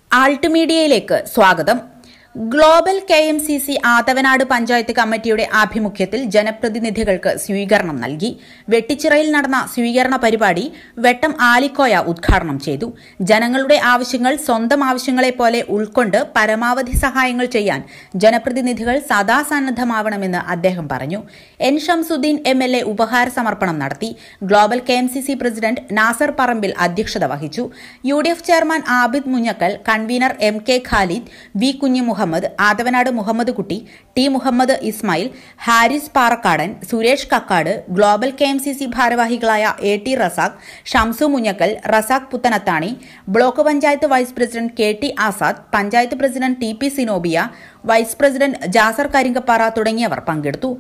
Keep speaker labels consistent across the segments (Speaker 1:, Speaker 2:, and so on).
Speaker 1: ആൾട്ടുമീഡിയയിലേക്ക് സ്വാഗതം global K M C C Athavanad panchayat കമ്മിറ്റിയുടെ ആഭിമുഖ്യത്തിൽ ജനപ്രതിനിധികൾക്ക് സ്വീകരണം നൽകി വെട്ടിച്ചിറയിൽ നടന്ന സ്വീകരണ പരിപാടി വെട്ടം ആലിക്കോയ ഉദ്ഘാടനം ചെയ്തു ജനങ്ങളുടെ ആവശ്യങ്ങൾ സ്വന്തം ആവശ്യങ്ങളെ പോലെ ഉൾക്കൊണ്ട് പരമാവധി സഹായങ്ങൾ ചെയ്യാൻ ജനപ്രതിനിധികൾ സദാ സന്നദ്ധമാവണമെന്ന് അദ്ദേഹം പറഞ്ഞു N Shamsudheen M L A ഉപഹാര സമർപ്പണം നടത്തി global K M C C president Nasar Parambil അധ്യക്ഷത വഹിച്ചു U D F chairman Abid Munjakkal convener M K Khalid V Kunhu Muhammed Athavanad Muhammed Kutty T Muhammed Ismail Haris Parakkadan Suresh Kakkad global K M C C ഭാരവാഹികളായ A T Razak Shamsu Munjakkal Razak Puthanathani block panchayat vice president K T Azad panchayat president T P Zenobia vice president Jasar Karinkappara തുടങ്ങിയവർ പങ്കെടുത്തു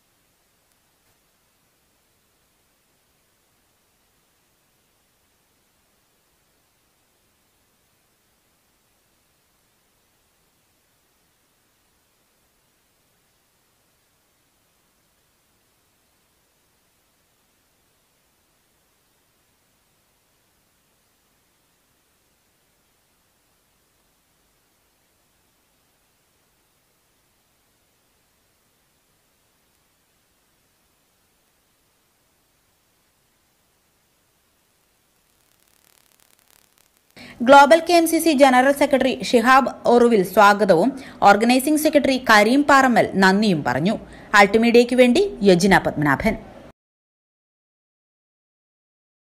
Speaker 1: global K M C C general secretary Shihab Oruvil സ്വാഗതവും organising secretary Kareem Parammal നന്ദിയും പറഞ്ഞു അൾട്ടിമീഡിയയ്ക്ക് വേണ്ടി യജിന പത്മനാഭൻ